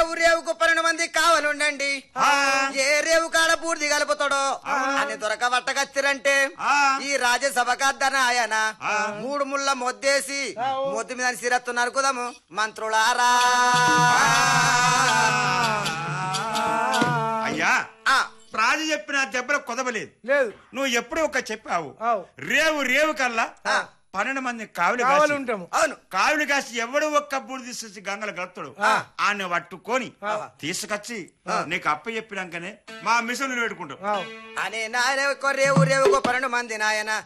రేవు రేవుకు పన్నెండు మంది కావాలండండి ఏ రేవు కాడ పూర్తి కలుపుతాడో అని దొరక వట్టకత్తిరంటే ఆ. ఈ రాజ్యసభ కద్దన ఆయన మూడు ముళ్ళ మొద్దేసి మొద్దు మీద సిరత్తు నరుకుదాము మంత్రులారా అయ్యా ఆ, రాజు చెప్పిన దెబ్బలు కొదవలేదు లేదు నువ్వు ఎప్పుడు ఒక చెప్పావు ఆవు. రేవు రేవు కల్లా ఆ. పన్నెండు మంది కావులు కావాలి కాసి ఉంటాము అవును కావులు కాసి ఎవడు ఒక్క బూడి తీసుకొచ్చి గంగలు కలుపుతాడు ఆయన పట్టుకొని తీసుకొచ్చి నీకు అప్ప చెప్పినాకనే మా మిషన్ పెట్టుకుంటాం ఆవు. అనే నాయన రేవు రేవుకు పన్నెండు మంది నాయన